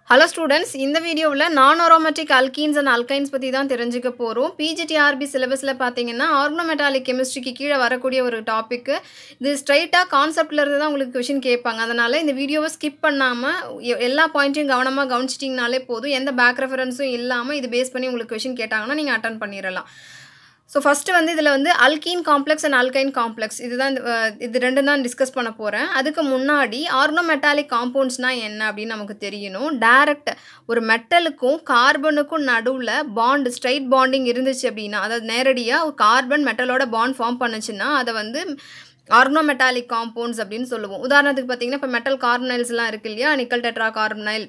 hello students இந்த வீடியோவில் நான் அரோமேட்டிக் அல்கீன்ஸ் அண்ட் அல்கைன்ஸ் பற்றி தான் தெரிஞ்சுக்க போகிறோம் பிஜிடிஆர்பி சிலபஸில் பார்த்தீங்கன்னா ஆர்கனோமெட்டாலிக் கெமிஸ்ட்ரிக்கு கீழே வரக்கூடிய ஒரு டாப்பிக்கு இது ஸ்ட்ரைட்டாக கான்செப்டில் இருந்து தான் உங்களுக்கு கொஷின் கேட்பாங்க அதனால் இந்த வீடியோவை ஸ்கிப் பண்ணாமல் எல்லா பாயிண்ட்டையும் கவனமாக கவனிச்சிட்டிங்கனாலே போதும் எந்த பேக் ரெஃபரன்ஸும் இல்லாமல் இது பேஸ் பண்ணி உங்களுக்கு கொஷின் கேட்டாங்கன்னா நீங்கள் அட்டன் பண்ணிடலாம் ஸோ ஃபஸ்ட்டு வந்து இதில் வந்து alkene complex and alkyne complex இதுதான் இந்த, அஹ், இது ரெண்டும் தான் டிஸ்கஸ் பண்ண போகிறேன் அதுக்கு முன்னாடி ஆர்னோமெட்டாலிக் காம்பவுண்ட்ஸ்னால் என்ன அப்படின்னு நமக்கு தெரியணும் டைரக்ட் ஒரு மெட்டலுக்கும் கார்பனுக்கும் நடுவில் பாண்ட் ஸ்ட்ரைட் பாண்டிங் இருந்துச்சு அப்படின்னா அதாவது நேரடியாக கார்பன் மெட்டலோட பாண்ட் ஃபார்ம் பண்ணுச்சுன்னா அதை வந்து ஆர்னோமெட்டாலிக் காம்பவுண்ட்ஸ் அப்படின்னு சொல்லுவோம் உதாரணத்துக்கு பார்த்தீங்கன்னா இப்போ மெட்டல் கார்பனைல்ஸ்லாம் இருக்கு இல்லையா நிக்கல் டெட்ரா கார்பனைல்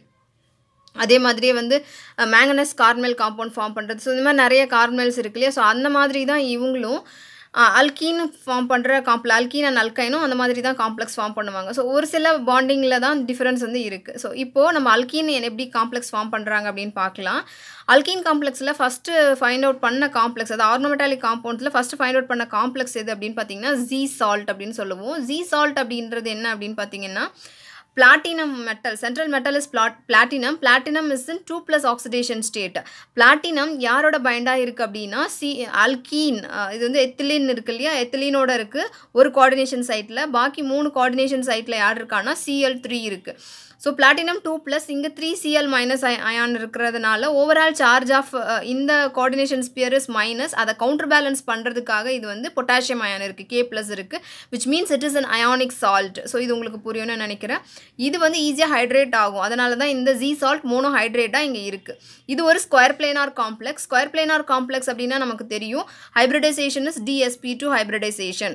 அதே மாதிரியே வந்து மேங்கனஸ் கார்மெல் காம்பவுண்ட் ஃபார்ம் பண்ணுறது ஸோ இந்த மாதிரி நிறைய கார்மெல்ஸ் இருக்கு இல்லையா ஸோ அந்த மாதிரி தான் இவங்களும் அல்கீன் ஃபார்ம் பண்ணுற காம்ப்ள அல்கீன் அண்ட் அல்கைனும் அந்த மாதிரி தான் காம்ப்ளெக்ஸ் ஃபார்ம் பண்ணுவாங்க ஸோ ஒரு சில பாண்டிங்கில் தான் டிஃப்ரென்ஸ் வந்து இருக்குது ஸோ இப்போது நம்ம அல்கீன் எப்படி காம்ப்ளெக்ஸ் ஃபார்ம் பண்ணுறாங்க அப்படின்னு பார்க்கலாம் அல்கீன் காம்ப்ளெக்ஸில் ஃபஸ்ட்டு ஃபைண்ட் அவுட் பண்ண காம்ப்ளெக்ஸ் அது ஆர்னோமெட்டாலிக் காம்பவுண்ட்ஸில் ஃபஸ்ட்டு ஃபைண்ட் அவுட் பண்ண காம்ப்ளெக்ஸ் எது அப்படின்னு பார்த்தீங்கன்னா ஜி சால்ட் அப்படின்னு சொல்லுவோம் ஜி சால்ட் அப்படின்றது என்ன அப்படின்னு பார்த்தீங்கன்னா platinum metal central metal is plat platinum platinum is in 2 plus oxidation state platinum யாரோட பைண்டாக இருக்குது அப்படின்னா சி அல்கீன் இது வந்து எத்திலின் இருக்கு இல்லையா எத்திலீனோட இருக்குது ஒரு கோஆர்டினேஷன் சைட்டில் பாக்கி மூணு கோஆர்டினேஷன் சைட்டில் யார் இருக்கான்னா சிஎல் த்ரீ இருக்குது ஸோ பிளாட்டினம் டூ ப்ளஸ் இங்கே த்ரீ சிஎல் மைனஸ் அயான் இருக்கிறதுனால ஓவரால் சார்ஜ் ஆஃப் இந்த கோஆர்டினேஷன் ஸ்பியர் இஸ் மைனஸ் அதை கவுண்டர் பேலன்ஸ் பண்ணுறதுக்காக இது வந்து பொட்டாசியம் அயான் இருக்குது கே ப்ளஸ் இருக்குது which means it is an ionic salt so இது உங்களுக்கு புரியும்னு நினைக்கிறேன் இது வந்து ஈஸியாக ஹைட்ரேட் ஆகும் அதனால தான் இந்த ஜி சால்ட் மோனோ ஹைட்ரேட்டாக இங்கே இருக்குது இது ஒரு square planar complex square planar complex அப்படின்னா நமக்கு தெரியும் hybridization is DSP two hybridization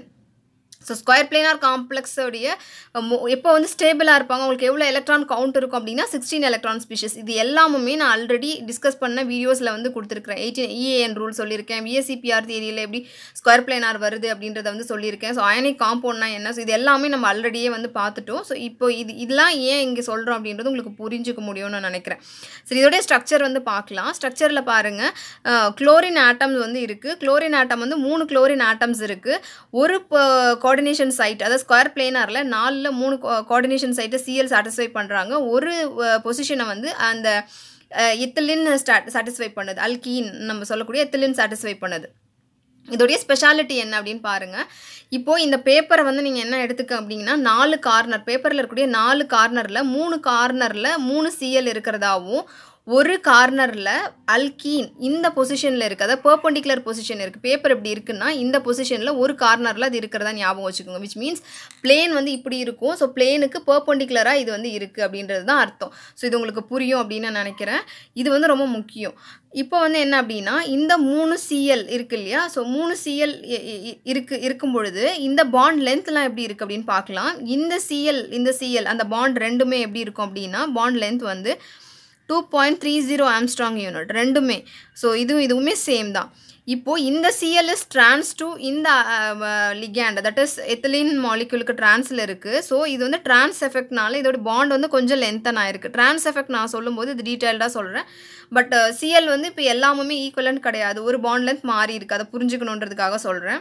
so square planar காம்ப்ளெக்ஸோடைய எப்போ வந்து ஸ்டேபிளாக இருப்பாங்க உங்களுக்கு எவ்வளோ எலக்ட்ரான் கவுண்ட் இருக்கும் அப்படின்னா சிக்ஸ்டீன் எலக்ட்ரான் ஸ்பீஷஸ் இது எல்லாமுமே நான் ஆல்ரெடி டிஸ்கஸ் பண்ண வீடியோஸில் வந்து கொடுத்துருக்கேன் எயிட்டீன் இஏஎன் ரூல் சொல்லியிருக்கேன் விஎஸ்சிபிஆர் தியரியில் எப்படி ஸ்கொயர் பிளேனார் வருது அப்படின்றத வந்து சொல்லியிருக்கேன் ஸோ அயனிக் காம்பவுண்ட்னா என்ன ஸோ இது எல்லாமே நம்ம ஆல்ரெடியே வந்து பார்த்துட்டோம் ஸோ இப்போ இது இதெல்லாம் ஏன் இங்கே சொல்கிறோம் அப்படின்றது உங்களுக்கு புரிஞ்சுக்க முடியும்னு நான் நினைக்கிறேன் சரி இதோடைய ஸ்ட்ரக்சர் வந்து பார்க்கலாம் ஸ்ட்ரக்சரில் பாருங்கள் குளோரின் ஆட்டம்ஸ் வந்து இருக்குது குளோரின் ஆட்டம் வந்து மூணு குளோரின் ஆட்டம்ஸ் இருக்குது ஒரு கோஆர்டினேஷன் சைட் அதாவது ஸ்கொயர் பிளேனரில் நாலில் மூணு கோஆர்டினேஷன் சைட்டை சிஎல் சாட்டிஸ்ஃபை பண்ணுறாங்க ஒரு பொசிஷனை வந்து அந்த இத்திலின் ஸ்டாட் சாட்டிஸ்ஃபை பண்ணுது அல்கீன் நம்ம சொல்லக்கூடிய எத்திலின் சாட்டிஸ்ஃபை பண்ணுது இதோடைய ஸ்பெஷாலிட்டி என்ன அப்படின்னு பாருங்கள் இப்போது இந்த பேப்பரை வந்து நீங்கள் என்ன எடுத்துக்க அப்படிங்கன்னா நாலு கார்னர் பேப்பரில் இருக்கக்கூடிய நாலு கார்னரில் மூணு கார்னரில் மூணு சிஎல் இருக்கிறதாவும் ஒரு கார்னரில் அல்கீன் இந்த பொசிஷனில் இருக்குது அதாவது பர்பண்டிகுலர் பொசிஷன் இருக்குது பேப்பர் எப்படி இருக்குன்னா இந்த பொசிஷனில் ஒரு கார்னரில் அது இருக்கிறதா ஞாபகம் வச்சுக்கோங்க விச் மீன்ஸ் பிளேன் வந்து இப்படி இருக்கும் ஸோ பிளேனுக்கு பர்பண்டிகுலராக இது வந்து இருக்குது அப்படின்றது தான் அர்த்தம் ஸோ இது உங்களுக்கு புரியும் அப்படின்னு நான் நினைக்கிறேன் இது வந்து ரொம்ப முக்கியம் இப்போ வந்து என்ன அப்படின்னா இந்த மூணு சிஎல் இருக்கு இல்லையா ஸோ மூணு சிஎல் இருக்கு இருக்கும் பொழுது இந்த பாண்ட் லென்த்லாம் எப்படி இருக்குது அப்படின்னு பார்க்கலாம் இந்த சிஎல் இந்த சிஎல் அந்த பாண்ட் ரெண்டுமே எப்படி இருக்கும் அப்படின்னா பாண்ட் லென்த் வந்து two point three zero angstrom unit ரெண்டுமே ஸோ இதுவும் இதுவுமே சேம் தான் இப்போது இந்த சிஎல்எஸ் ட்ரான்ஸ் டு இந்த லிகேண்ட் தட் இஸ் எத்திலின் மாலிகுலுக்கு ட்ரான்ஸில் இருக்குது ஸோ இது வந்து ட்ரான்ஸ் எஃபெக்ட்னால இதோட பாண்ட் வந்து கொஞ்சம் லென்த்தன் ஆயிருக்கு ட்ரான்ஸ் எஃபெக்ட் நான் சொல்லும்போது இது டீட்டெயில்டாக சொல்கிறேன் பட் சிஎல் வந்து இப்போ எல்லாமுமே ஈக்குவலன்ட் கிடையாது ஒரு பாண்ட் லென்த் மாறி இருக்குது அதை புரிஞ்சுக்கணுன்றதுக்காக சொல்கிறேன்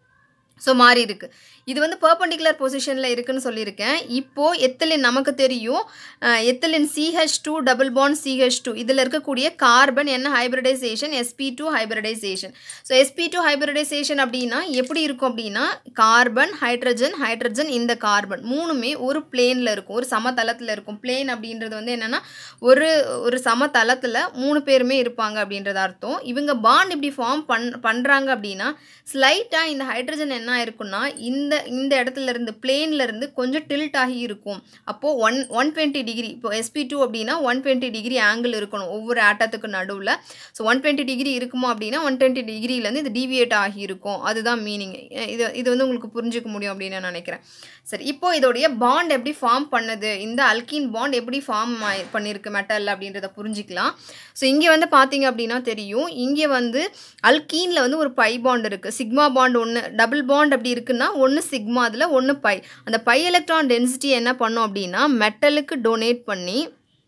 ஸோ மாறி இருக்குது இது வந்து பர்பண்டிகுலர் பொசிஷனில் இருக்குன்னு சொல்லியிருக்கேன் இப்போது எத்திலின் நமக்கு தெரியும் ethylene CH two double bond CH two இதில் இருக்கக்கூடிய கார்பன் என்ன hybridization SP two hybridization so SP two hybridization அப்படின்னா எப்படி இருக்கும் அப்படின்னா கார்பன் ஹைட்ரஜன் ஹைட்ரஜன் இந்த கார்பன் மூணுமே ஒரு பிளேனில் இருக்கும் ஒரு சமதளத்தில் இருக்கும் பிளேன் அப்படின்றது வந்து என்னென்னா ஒரு ஒரு சமதளத்தில் மூணு பேருமே இருப்பாங்க அப்படின்றது அர்த்தம் இவங்க பாண்ட் இப்படி ஃபார்ம் பண் பண்ணுறாங்க அப்படின்னா ஸ்லைட்டாக இந்த ஹைட்ரஜன் என்ன இருக்குன்னா இந்த இந்த இடத்துல இருந்து பிளேன்ல இருந்து கொஞ்சம் டில்ட் ஆகி இருக்கும் அப்போது ஒன் ஒன் டுவெண்ட்டி டிகிரி இப்போ எஸ்பி டூ அப்படின்னா ஒன் டுவெண்ட்டி டிகிரி ஆங்கிள் இருக்கணும் ஒவ்வொரு ஆட்டத்துக்கு நடுவில் ஸோ ஒன் டுவெண்ட்டி டிகிரி இருக்குமோ அப்படின்னா ஒன் டுவெண்ட்டி டிகிரிலேருந்து இது டிவியேட் ஆகி இருக்கும் அதுதான் மீனிங் இது இது வந்து உங்களுக்கு புரிஞ்சுக்க முடியும் அப்படின்னு நான் நினைக்கிறேன் சரி இப்போ இதோடைய பாண்ட் எப்படி ஃபார்ம் பண்ணுது இந்த அல்கீன் பாண்ட் எப்படி ஃபார்ம் பண்ணியிருக்கு மெட்டல் அப்படின்றத புரிஞ்சிக்கலாம் ஸோ இங்கே வந்து பார்த்தீங்க அப்படின்னா தெரியும் இங்கே வந்து அல்கீனில் வந்து ஒரு பை பாண்ட் இருக்குது சிக்மா பாண்ட் ஒன்று டபுள் பாண்ட் அப்படி இருக்குன்னா ஒன்று சிக்மா அதில் ஒன்று பை அந்த பை எலக்ட்ரான் டென்சிட்டி என்ன பண்ணும் அப்படின்னா மெட்டலுக்கு டொனேட் பண்ணி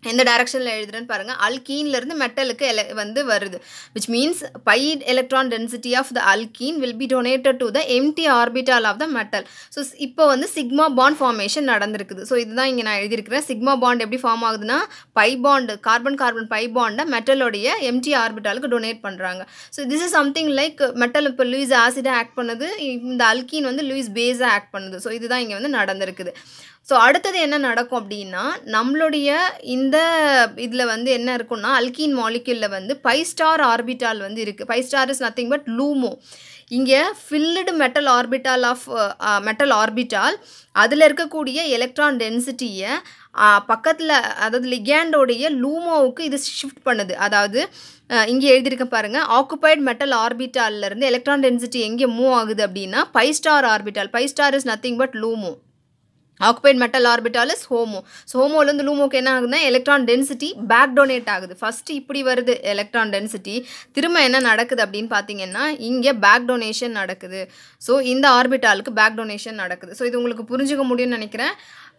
எந்த டைரக்ஷனில் எழுதுறேன்னு பாருங்கள் அல்கீன்லேருந்து மெட்டலுக்கு எல வந்து வருது which means pi electron density of the alkene will be donated to the empty orbital of the metal so இப்போ வந்து சிக்மா பாண்ட் ஃபார்மேஷன் நடந்திருக்குது ஸோ இதுதான் இங்கே நான் எழுதியிருக்கிறேன் சிக்மா பாண்ட் எப்படி ஃபார்ம் ஆகுதுன்னா pi bond carbon carbon pi பாண்டை மெட்டலோடைய எம்டி ஆர்பிட்டாலுக்கு டொனேட் பண்ணுறாங்க so this is something like metal இப்போ லூயிஸ் ஆசிடாக ஆக்ட் பண்ணுது இந்த அல்கீன் வந்து லூயிஸ் பேஸாக ஆக்ட் பண்ணுது ஸோ இதுதான் இங்கே வந்து நடந்திருக்குது ஸோ அடுத்தது என்ன நடக்கும் அப்படின்னா நம்மளுடைய இந்த இதில் வந்து என்ன இருக்குன்னா அல்கீன் மாலிக்யூலில் வந்து பை ஸ்டார் ஆர்பிட்டால் வந்து இருக்குது pi star is nothing but LUMO இங்கே filled metal orbital of metal orbital அதில் இருக்கக்கூடிய எலக்ட்ரான் டென்சிட்டியை பக்கத்தில் அதாவது லிகேண்டோடைய லூமோவுக்கு இது ஷிஃப்ட் பண்ணுது அதாவது இங்கே எழுதியிருக்க பாருங்கள் ஆக்குபைட் மெட்டல் ஆர்பிட்டால்லேருந்து எலக்ட்ரான் டென்சிட்டி எங்கே மூவ் ஆகுது அப்படின்னா pi star orbital pi star is nothing but LUMO occupied metal orbital is HOMO so ஹோமோலேருந்து லூமோக்கு என்ன ஆகுதுன்னா எலக்ட்ரான் டென்சிட்டி பேக் டொனேட் ஆகுது ஃபஸ்ட்டு இப்படி வருது எலக்ட்ரான் டென்சிட்டி திரும்ப என்ன நடக்குது அப்படின்னு பார்த்தீங்கன்னா இங்கே பேக் டொனேஷன் நடக்குது ஸோ இந்த ஆர்பிட்டாலுக்கு பேக் டொனேஷன் நடக்குது ஸோ இது உங்களுக்கு புரிஞ்சுக்க முடியும்னு நினைக்கிறேன்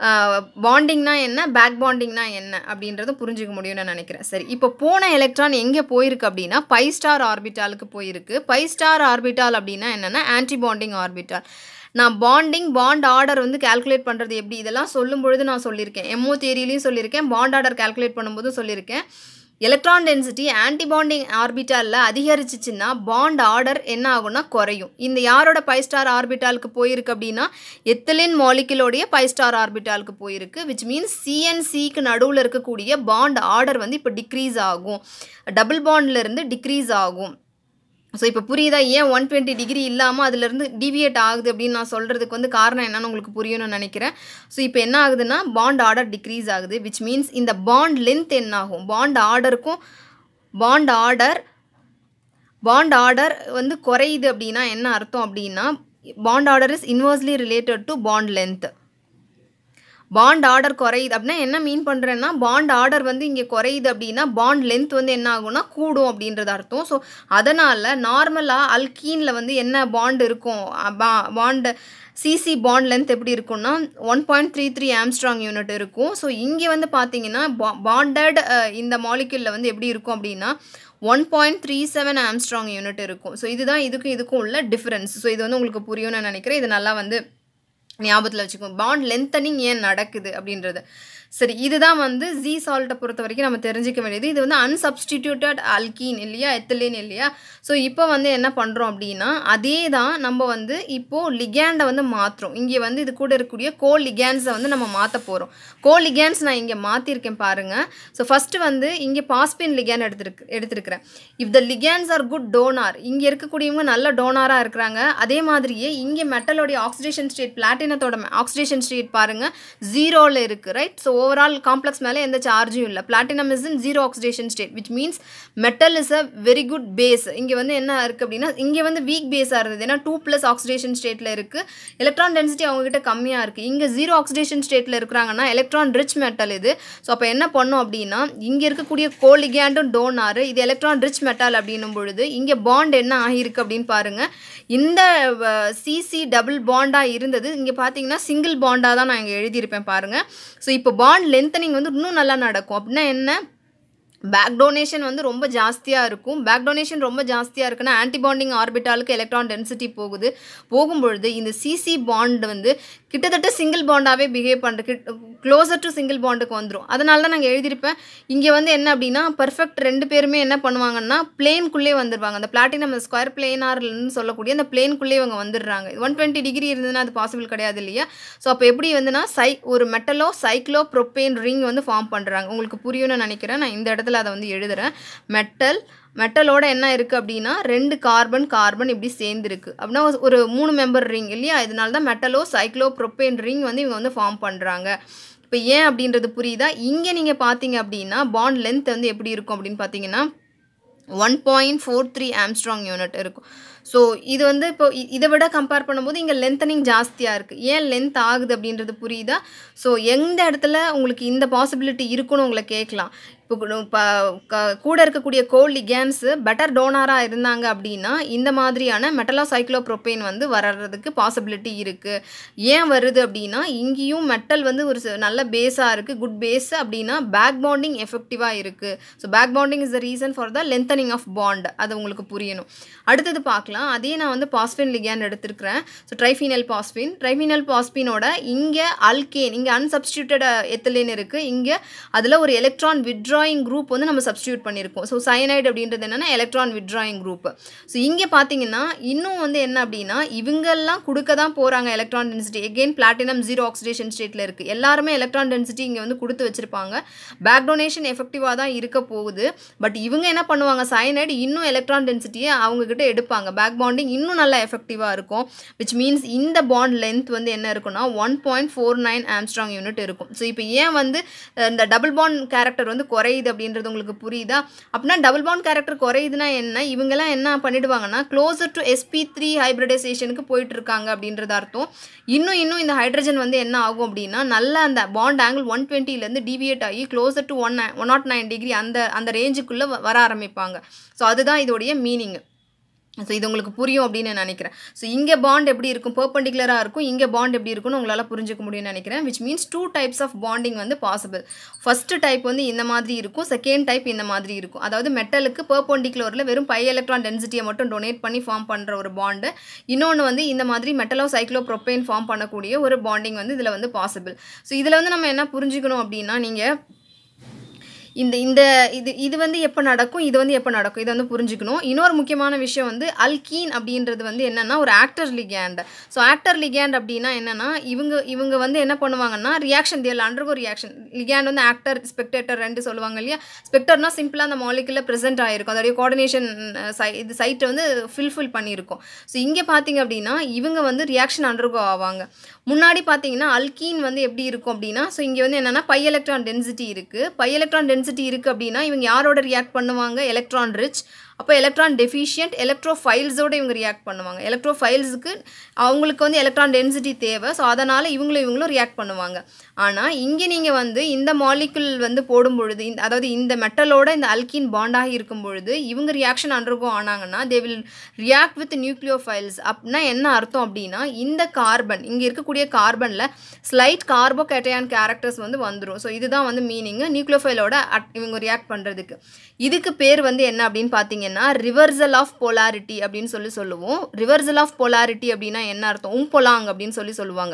பாண்டிங்னா என்ன பேக் பாண்டிங்னா என்ன அப்படின்றத புரிஞ்சுக்க முடியும்னு நினைக்கிறேன் சரி இப்போ போன எலக்ட்ரான் எங்கே போயிருக்கு அப்படின்னா பை ஸ்டார் ஆர்பிட்டாலுக்கு போயிருக்கு பை ஸ்டார் ஆர்பிட்டால் அப்படின்னா என்னென்னா anti bonding orbital non bonding bond order வந்து கால்குலேட் பண்ணுறது எப்படி இதெல்லாம் சொல்லும் பொழுது நான் சொல்லியிருக்கேன் எம்ஓ தேரியிலையும் சொல்லியிருக்கேன் பாண்ட் ஆர்டர் கால்குலேட் பண்ணும்போதும் சொல்லியிருக்கேன் எலக்ட்ரான் டென்சிட்டி ஆன்டிபாண்டிங் ஆர்பிட்டாலில் அதிகரிச்சிச்சின்னா பாண்ட் ஆர்டர் என்ன ஆகும்னா குறையும் இந்த யாரோட பை ஸ்டார் ஆர்பிட்டாலுக்கு போயிருக்கு அப்படின்னா எத்திலின் மாலிகுலோடைய பை ஸ்டார் ஆர்பிட்டாலுக்கு போயிருக்கு விச் மீன்ஸ் சிஎன்சிக்கு நடுவில் இருக்கக்கூடிய பாண்ட் ஆர்டர் வந்து இப்போ டிக்ரீஸ் ஆகும் டபுள் பாண்ட்லேருந்து டிக்ரீஸ் ஆகும் ஸோ இப்போ புரியுதா ஏன் ஒன் டுவெண்ட்டி டிகிரி இல்லாமல் அதுலேருந்து டிவியேட் ஆகுது அப்படின்னு நான் சொல்கிறதுக்கு வந்து காரணம் என்னன்னு உங்களுக்கு புரியணும்னு நினைக்கிறேன் ஸோ இப்போ என்ன ஆகுதுன்னா பாண்ட் ஆர்டர் டிக்ரீஸ் ஆகுது விச் மீன்ஸ் இந்த பாண்ட் லென்த் என்ன ஆகும் பாண்ட் ஆர்டருக்கும் பாண்ட் ஆர்டர் பாண்ட் ஆர்டர் வந்து குறையுது அப்படின்னா என்ன அர்த்தம் அப்படின்னா bond order is inversely related to bond length bond order குறையுது அப்படின்னா என்ன மீன் பண்ணுறேன்னா பாண்ட் ஆர்டர் வந்து இங்கே குறையுது அப்படின்னா பாண்ட் லென்த் வந்து என்ன ஆகும்னா கூடும் அப்படின்றது அர்த்தம் ஸோ அதனால் நார்மலாக அல்கீனில் வந்து என்ன பாண்ட் இருக்கும் பாண்டு சிசி பாண்ட் லென்த் எப்படி இருக்கும்னா one point three three angstrom unit இருக்கும் ஸோ இங்கே வந்து பார்த்தீங்கன்னா பா பாண்டட் இந்த மாலிக்யூலில் வந்து எப்படி இருக்கும் அப்படின்னா one point three seven angstrom unit இருக்கும் ஸோ இதுதான் இதுக்கும் இதுக்கும் உள்ள டிஃப்ரென்ஸ் ஸோ இது வந்து உங்களுக்கு புரியும்னு நான் நினைக்கிறேன் இது நல்லா வந்து ஞாபகத்தில் வச்சுக்கோங்க பாண்ட் லென்த்தனிங் ஏன் நடக்குது அப்படின்றது சரி இதுதான் வந்து ஜி சால்ட்டை பொறுத்த வரைக்கும் நம்ம தெரிஞ்சிக்க வேண்டியது இது வந்து அன்சப்ஸ்டிடியூட்டட் அல்கீன் இல்லையா எத்திலின் இல்லையா ஸோ இப்போ வந்து என்ன பண்ணுறோம் அப்படின்னா அதே தான் நம்ம வந்து இப்போது லிகேண்டை வந்து மாற்றுறோம் இங்கே வந்து இது கூட இருக்கக்கூடிய கோ லிகேன்ஸை வந்து நம்ம மாற்ற போகிறோம் கோ லிகேன்ஸ் நான் இங்கே மாற்றிருக்கேன் பாருங்கள் ஸோ ஃபஸ்ட்டு வந்து இங்கே பாஸ்பின் லிகேன் எடுத்துருக்கு எடுத்திருக்கிறேன் if the ligands are good donor இங்கே இருக்கக்கூடியவங்க நல்ல டோனாராக இருக்கிறாங்க அதே மாதிரியே இங்கே மெட்டலோடைய ஆக்சிடேஷன் ஸ்டேட் பிளாட்டினத்தோட ஆக்சிடேஷன் ஸ்டேட் பாருங்கள் ஜீரோவில் இருக்குது ரைட் ஸோ ஓவரால் காம்ப்ளெக்ஸ் மேலே எந்த சார்ஜும் இல்லை platinum is in zero oxidation state which means metal is a very good base இங்கே வந்து என்ன இருக்குது அப்படின்னா இங்கே வந்து வீக் பேஸாக இருந்தது ஏன்னா டூ ப்ளஸ் ஆக்சிடேஷன் ஸ்டேட்டில் இருக்குது எலக்ட்ரான் டென்சிட்டி அவங்ககிட்ட கம்மியாக இருக்குது இங்கே ஜீரோ ஆக்சிடேஷன் ஸ்டேட்டில் இருக்கிறாங்கன்னா எலக்ட்ரான் ரிச் மெட்டல் இது ஸோ அப்போ என்ன பண்ணோம் அப்படின்னா இங்கே இருக்கக்கூடிய கோலிகேண்டும் டோனாரு இது எலக்ட்ரான் ரிச் மெட்டல் அப்படின்னும் பொழுது இங்கே பாண்ட் என்ன ஆகியிருக்கு அப்படின்னு பாருங்கள் இந்த சிசி டபுள் பாண்டாக இருந்தது இங்கே பார்த்தீங்கன்னா சிங்கிள் பாண்டாக தான் நான் இங்கே எழுதியிருப்பேன் பாருங்கள் ஸோ இப்போ பாண்ட் லென்த்தனிங் வந்து இன்னும் நல்லா நடக்கும் அப்படின்னா என்ன பேக் டொனேஷன் வந்து ரொம்ப ஜாஸ்தியாக இருக்கும் பேக் டொனேஷன் ரொம்ப ஜாஸ்தியாக இருக்குன்னா ஆன்டிபாண்டிங் ஆர்பிட்டாலுக்கு எலக்ட்ரான் டென்சிட்டி போகுது போகும்பொழுது இந்த சிசி பாண்ட் வந்து கிட்டத்தட்ட சிங்கிள் பாண்டாகவே பிஹேவ் பண்ணுற க்ளோசர் டு சிங்கிள் பாண்டுக்கு வந்துடும் அதனால தான் நாங்கள் எழுதியிருப்பேன் இங்கே வந்து என்ன அப்படின்னா பர்ஃபெக்ட் ரெண்டு பேருமே என்ன பண்ணுவாங்கன்னா பிளேன்குள்ளே வந்துடுவாங்க அந்த பிளாட்டினம் ஸ்கொயர் பிளேனார்னு சொல்லக்கூடிய அந்த பிளேன்குள்ளே இவங்க வந்துடுறாங்க ஒன் டுவெண்ட்டி டிகிரி இருந்ததுன்னா அது பாசிபிள் கிடையாது இல்லையா ஸோ அப்போ எப்படி வந்துன்னா சை ஒரு மெட்டலோ சைக்ளோ ப்ரொப்பேன் ரிங் வந்து ஃபார்ம் பண்ணுறாங்க உங்களுக்கு புரியும்னு நினைக்கிறேன் நான் இந்த இடத்துல அதை வந்து எழுதுகிறேன் மெட்டல் மெட்டலோட என்ன இருக்குது அப்படின்னா ரெண்டு கார்பன் கார்பன் இப்படி சேர்ந்துருக்கு அப்படின்னா ஒரு மூணு மெம்பர் ரிங் இல்லையா இதனால தான் மெட்டலோ சைக்ளோ ப்ரொப்பேன் ரிங் வந்து இவங்க வந்து ஃபார்ம் பண்ணுறாங்க இப்போ ஏன் அப்படின்றது புரியுதா இங்கே நீங்கள் பார்த்தீங்க அப்படின்னா பாண்ட் லென்த் வந்து எப்படி இருக்கும் அப்படின்னு பார்த்தீங்கன்னா one point four three angstrom unit இருக்கும் ஸோ இது வந்து இப்போ இ- இதை விட கம்பேர் பண்ணும்போது இங்கே லென்த்தனிங் ஜாஸ்தியாக இருக்குது ஏன் லென்த் ஆகுது அப்படின்றது புரியுதா ஸோ எந்த இடத்துல உங்களுக்கு இந்த பாசிபிலிட்டி இருக்குன்னு உங்களை கேட்கலாம் இப்போ கூட- இப்போ க- கூட இருக்கக்கூடிய கோல் லிகேன்ஸு பெட்டர் டோனராக இருந்தாங்க அப்படின்னா இந்த மாதிரியான மெட்டலாசைக்ளோப்ரோபேன் வந்து வர்றதுக்கு பாசிபிலிட்டி இருக்குது ஏன் வருது அப்படின்னா இங்கேயும் மெட்டல் வந்து ஒரு ச- நல்ல பேஸாக இருக்குது குட் பேஸ் அப்படின்னா பேக் பாண்டிங் எஃபெக்டிவாக இருக்குது so back bonding is the reason for the lengthening of bond அது உங்களுக்கு புரியணும் அடுத்தது பார்க்கலாம் அதே நான் வந்து பாஸ்பின் லிகேன் எடுத்திருக்கிறேன் ஸோ ட்ரைஃபீனல் பாஸ்பின் ட்ரைஃபீனல் பாஸ்பினோட இங்கே அல்கேன் இங்கே அன்சப்ஸ்டியூட்டட் எத்திலின் இருக்குது இங்கே அதில் ஒரு எலக்ட்ரான் விட்ராயிங் குரூப் வந்து நம்ம சப்ஸ்டியூட் பண்ணியிருக்கோம் ஸோ சயனைடு அப்படின்றது என்னென்னா எலக்ட்ரான் விட்ராயிங் குரூப் ஸோ இங்கே பார்த்தீங்கன்னா இன்னும் வந்து என்ன அப்படின்னா இவங்கெல்லாம் கொடுக்க தான் போகிறாங்க electron density again platinum zero oxidation ஸ்டேட்டில் இருக்குது எல்லாருமே எலக்ட்ரான் டென்சிட்டி இங்கே வந்து கொடுத்து வச்சிருப்பாங்க பேக் டொனேஷன் எஃபெக்டிவாக தான் இருக்க போகுது பட் இவங்க என்ன பண்ணுவாங்க சயனைடு இன்னும் எலக்ட்ரான் டென்சிட்டியை அவங்கக்கிட்ட எடுப்பாங்க பேக் பாண்டிங் இன்னும் நல்லா எஃபெக்டிவாக இருக்கும் விச் மீன்ஸ் இந்த பாண்ட் லென்த் வந்து என்ன இருக்குன்னா one point four nine angstrom unit இருக்கும் ஸோ இப்போ ஏன் வந்து அஹ், இந்த டபுள் பாண்ட் கேரக்டர் வந்து குறையுது அப்படின்றது உங்களுக்கு புரியுதா அப்படின்னா டபுள் பாண்ட் கேரக்டர் குறையுதுன்னா என்ன இவங்கெல்லாம் என்ன பண்ணிடுவாங்கன்னா க்ளோசர் டு எஸ்பி த்ரீ ஹைப்ரிடைசேஷனுக்கு போயிட்டு இருக்காங்க அப்படின்றது அர்த்தம் இன்னும் இன்னும் இந்த ஹைட்ரஜன் வந்து என்ன ஆகும் அப்படின்னா நல்ல அந்த பாண்ட் ஆங்கிள் ஒன் டுவெண்ட்டிலேருந்து டிவியேட் ஆகி closer to one one naught nine degree அந்த அந்த ரேஞ்சுக்குள்ளே வர ஆரம்பிப்பாங்க ஸோ அதுதான் இதோடைய மீனிங் ஸோ இது உங்களுக்கு புரியும் அப்படின்னு நான் நினைக்கிறேன் ஸோ இங்கே பாண்ட் எப்படி இருக்கும் பர்பண்டிகுலராக இருக்கும் இங்கே பாண்ட் எப்படி இருக்கும்னு உங்களால் புரிஞ்சுக்க முடியும்னு நினைக்கிறேன் which means two types of bonding வந்து பாசிபிள் ஃபஸ்ட்டு டைப் வந்து இந்த மாதிரி இருக்கும் செகண்ட் டைப் இந்த மாதிரி இருக்கும் அதாவது மெட்டலுக்கு பர்பண்டிகுலரில் வெறும் பை எலக்ட்ரான் டென்சிட்டியை மட்டும் டொனேட் பண்ணி ஃபார்ம் பண்ணுற ஒரு பாண்டு இன்னொன்று வந்து இந்த மாதிரி மெட்டலோ சைக்ளோ ப்ரொப்பைன் ஃபார்ம் பண்ணக்கூடிய ஒரு பாண்டிங் வந்து இதில் வந்து பாசிபிள் ஸோ இதில் வந்து நம்ம என்ன புரிஞ்சுக்கணும் அப்படின்னா நீங்கள் இந்த இந்த இது இது வந்து எப்போ நடக்கும் இது வந்து எப்போ நடக்கும் இதை வந்து புரிஞ்சுக்கணும் இன்னொரு முக்கியமான விஷயம் வந்து அல்கீன் அப்படின்றது வந்து என்னென்னா ஒரு actor ligand so actor ligand அப்படின்னா என்னென்னா இவங்க இவங்க வந்து என்ன பண்ணுவாங்கன்னா reaction they'll undergo reaction ligand வந்து ஆக்டர் ஸ்பெக்டேட்டர் ரெண்டு சொல்லுவாங்க இல்லையா ஸ்பெக்டர்னா சிம்பிளாக அந்த மாலிகுலில் ப்ரெசென்ட் ஆகிருக்கும் அதோடைய கோஆர்டினேஷன் சை இது சைட்டை வந்து ஃபில்ஃபில் பண்ணியிருக்கும் ஸோ இங்கே பார்த்தீங்க அப்படின்னா இவங்க வந்து ரியாக்ஷன் அண்டர்கோ ஆவாங்க முன்னாடி பார்த்தீங்கன்னா அல்கீன் வந்து எப்படி இருக்கும் அப்படின்னா ஸோ இங்கே வந்து என்னென்னா பை எலக்ட்ரான் டென்சிட்டி இருக்குது பை எலக்ட்ரான் டென்சிட்டி இருக்குது அப்படின்னா இவங்க யாரோட ரியாக்ட் பண்ணுவாங்க எலக்ட்ரான் ரிச் அப்போ எலக்ட்ரான் டெஃபிஷியன்ட் எலக்ட்ரோஃபைல்ஸோட இவங்க ரியாக்ட் பண்ணுவாங்க எலக்ட்ரோஃபைல்ஸுக்கு அவங்களுக்கு வந்து எலக்ட்ரான் டென்சிட்டி தேவை ஸோ அதனால் இவங்களும் இவங்களும் ரியாக்ட் பண்ணுவாங்க ஆனால் இங்கே நீங்கள் வந்து இந்த மாலிகுல் வந்து போடும் பொழுது இந்த அதாவது இந்த மெட்டலோட இந்த அல்கீன் பாண்டாகி இருக்கும் பொழுது இவங்க ரியாக்ஷன் அண்டர்கோ ஆனாங்கன்னா they will react with nucleophiles அப்படின்னா என்ன அர்த்தம் அப்படின்னா இந்த கார்பன் இங்கே இருக்கக்கூடிய கார்பனில் ஸ்லைட் கார்போகேட்டையான் கேரக்டர்ஸ் வந்து வந்துடும் ஸோ இதுதான் வந்து மீனிங்கு நியூக்ளியோஃபைலோட அட் இவங்க ரியாக்ட் பண்ணுறதுக்கு இதுக்கு பேர் வந்து என்ன அப்படின்னு பார்த்தீங்கன்னா ரிவர்சல் ஆஃப் போலாரிட்டி அப்படின்னு சொல்லி சொல்லுவோம் ரிவர்சல் ஆஃப் போலாரிட்டி அப்படின்னா என்ன அர்த்தம் உம்பொலாங் அப்படின்னு சொல்லி சொல்லுவாங்க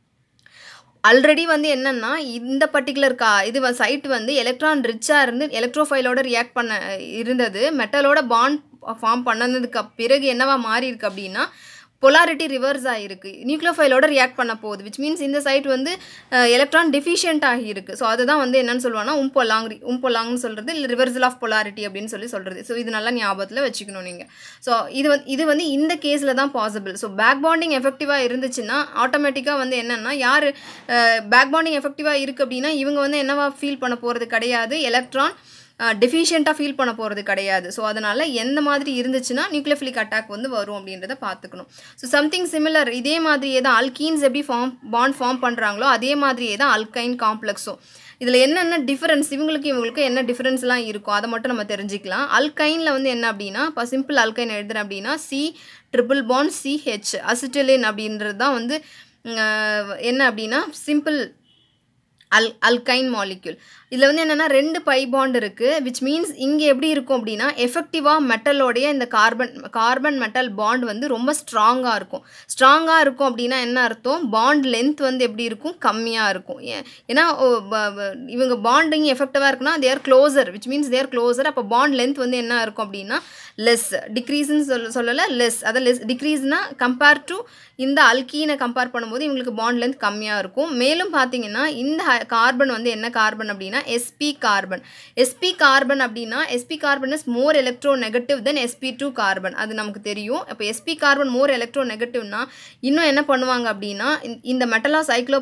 ஆல்ரெடி வந்து என்னன்னா இந்த பர்டிகுலர் கா இது சைட் வந்து எலக்ட்ரான் ரிச்சாக இருந்து எலக்ட்ரோஃபைலோட ரியாக்ட் பண்ண இருந்தது மெட்டலோட பாண்ட் ஃபார்ம் பண்ணதுக்கு பிறகு என்னவா மாறி இருக்கு அப்படின்னா பொலாரிட்டி ரிவர்ஸ் ஆகிருக்கு நியூக்ளியோஃபைலோட ரியாக்ட் பண்ண போகுது விச் மீன்ஸ் இந்த சைட் வந்து எலக்ட்ரான் டெஃபிஷியன்ட் ஆகியிருக்கு ஸோ அதுதான் வந்து என்னன்னு சொல்லுவாங்கன்னா உம்பொலாங் உம்பொலாங்னு சொல்கிறது இல்லை ரிவர்சல் ஆஃப் பொலாரிட்டி அப்படின்னு சொல்லி சொல்கிறது ஸோ இது நல்லா ஞாபகத்தில் வச்சுக்கணும் நீங்கள் ஸோ இது வந்து இது வந்து இந்த கேஸில் தான் பாசிபிள் ஸோ பேக் பாண்டிங் எஃபெக்டிவாக இருந்துச்சுன்னா ஆட்டோமேட்டிக்காக வந்து என்னென்னா யார் பேக் பாண்டிங் எஃபெக்டிவாக இருக்குது அப்படின்னா இவங்க வந்து என்னவா ஃபீல் பண்ண போகிறது கிடையாது எலக்ட்ரான் டெஃபிஷியண்ட்டாக ஃபீல் பண்ண போகிறது கிடையாது ஸோ அதனால் எந்த மாதிரி இருந்துச்சுன்னா நியூக்ளியோஃபிலிக் அட்டாக் வந்து வரும் அப்படின்றத பார்த்துக்கணும் ஸோ சம்திங் சிமிலர் இதே மாதிரியே தான் அல்கீன்ஸ் எப்படி ஃபார்ம் பாண்ட் ஃபார்ம் பண்ணுறாங்களோ அதே மாதிரியே தான் அல்கைன் காம்ப்ளெக்ஸும் இதில் என்னென்ன டிஃபரன்ஸ் இவங்களுக்கு இவங்களுக்கு என்ன டிஃபரன்ஸ்லாம் இருக்கும் அதை மட்டும் நம்ம தெரிஞ்சுக்கலாம் அல்கைனில் வந்து என்ன அப்படின்னா இப்போ சிம்பிள் அல்கைன் எழுதுறேன் அப்படின்னா C triple bond CH acetylene அப்படின்றது தான் வந்து என்ன அப்படின்னா சிம்பிள் அல் அல்கைன் மாலிக்யூல் இதில் வந்து என்னென்னா ரெண்டு பை பாண்ட் இருக்குது விச் மீன்ஸ் இங்கே எப்படி இருக்கும் அப்படின்னா எஃபெக்டிவாக மெட்டலோடைய இந்த கார்பன் கார்பன் மெட்டல் பாண்ட் வந்து ரொம்ப ஸ்ட்ராங்காக இருக்கும் ஸ்ட்ராங்காக இருக்கும் அப்படின்னா என்ன அர்த்தம் பாண்ட் லென்த் வந்து எப்படி இருக்கும் கம்மியாக இருக்கும் ஏன்னா இவங்க பாண்டிங் எஃபெக்டிவாக இருக்குன்னா they're closer which means they're closer அப்போ பாண்ட் லென்த் வந்து என்ன இருக்கும் அப்படின்னா லெஸ் டிக்ரீஸ்ன்னு சொல்ல சொல்லலை லெஸ் அதை லெஸ் டிக்ரீஸ்னால் கம்பேர் டு இந்த அல்கீனை கம்பேர் பண்ணும்போது இவங்களுக்கு பாண்ட் லென்த் கம்மியாக இருக்கும் மேலும் பார்த்தீங்கன்னா இந்த கார்பன் வந்து என்ன கார்பன் அப்படின்னா எஸ்பி கார்பன் எஸ்பி கார்பன் அப்படின்னா sp carbon is more electronegative than sp two carbon அது நமக்கு தெரியும் இப்போ எஸ்பி கார்பன் மோர் எலக்ட்ரோ நெகட்டிவ்னா இன்னும் என்ன பண்ணுவாங்க அப்படின்னா இந்த மெட்டலா சைக்ளோ ப்ரோ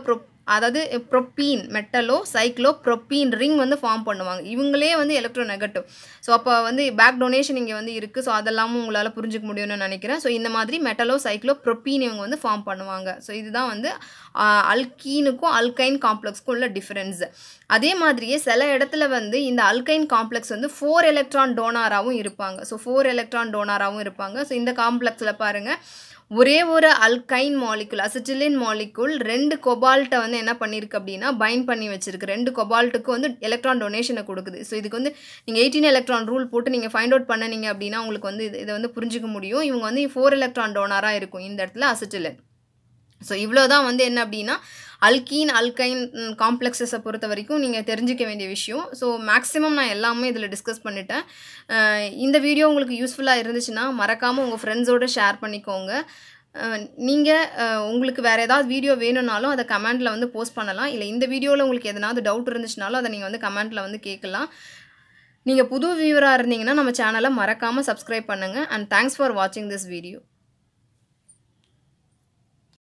அதாவது propene metallocyclopropene ring வந்து ஃபார்ம் பண்ணுவாங்க இவங்களே வந்து எலக்ட்ரோ நெகட்டிவ் ஸோ அப்போ வந்து பேக் டொனேஷன் இங்கே வந்து இருக்குது ஸோ அதெல்லாமும் உங்களால் புரிஞ்சுக்க முடியும்னு நினைக்கிறேன் ஸோ இந்த மாதிரி மெட்டலோ சைக்ளோ ப்ரொப்பீன் இவங்க வந்து ஃபார்ம் பண்ணுவாங்க ஸோ இதுதான் வந்து அல்கீனுக்கும் அல்கைன் காம்ப்ளெக்ஸ்க்கும் உள்ள டிஃப்ரென்ஸ் அதே மாதிரியே சில இடத்துல வந்து இந்த அல்கைன் காம்ப்ளெக்ஸ் வந்து ஃபோர் எலக்ட்ரான் டோனாராகவும் இருப்பாங்க ஸோ ஃபோர் எலக்ட்ரான் டோனாராகவும் இருப்பாங்க ஸோ இந்த காம்ப்ளெக்ஸில் பாருங்கள் ஒரே ஒரு அல்கைன் மாலிகுல் அசிட்டிலின் மாலிகுல் ரெண்டு கொபால்ட்டை வந்து என்ன பண்ணியிருக்கு அப்படின்னா பைண்ட் பண்ணி வச்சிருக்கு ரெண்டு கொபால்ட்டுக்கு வந்து எலக்ட்ரான் டொனேஷனை கொடுக்குது ஸோ இதுக்கு வந்து நீங்கள் எயிட்டீன் எலக்ட்ரான் ரூல் போட்டு நீங்கள் ஃபைண்ட் அவுட் பண்ணினீங்க அப்படின்னா உங்களுக்கு வந்து இது இதை வந்து புரிஞ்சிக்க முடியும் இவங்க வந்து ஃபோர் எலக்ட்ரான் டோனராக இருக்கும் இந்த இடத்துல அசிட்டிலின் ஸோ இவ்வளோ தான் வந்து என்ன அப்படின்னா அல்கீன் அல்கைன் காம்ப்ளெக்ஸஸை பொறுத்த வரைக்கும் நீங்கள் தெரிஞ்சிக்க வேண்டிய விஷயம் ஸோ மேக்ஸிமம் நான் எல்லாமே இதில் டிஸ்கஸ் பண்ணிட்டேன் இந்த வீடியோ உங்களுக்கு யூஸ்ஃபுல்லாக இருந்துச்சுன்னா மறக்காமல் உங்கள் ஃப்ரெண்ட்ஸோடு ஷேர் பண்ணிக்கோங்க நீங்கள் உங்களுக்கு வேறு ஏதாவது வீடியோ வேணும்னாலும் அதை கமெண்ட்டில் வந்து போஸ்ட் பண்ணலாம் இல்லை இந்த வீடியோவில் உங்களுக்கு எதனாவது டவுட் இருந்துச்சுனாலும் அதை நீங்கள் வந்து கமெண்ட்டில் வந்து கேட்கலாம் நீங்கள் புது வியூவராக இருந்தீங்கன்னா நம்ம சேனலை மறக்காமல் சப்ஸ்கிரைப் பண்ணுங்கள் அண்ட் தேங்க்ஸ் ஃபார் வாட்சிங் திஸ் வீடியோ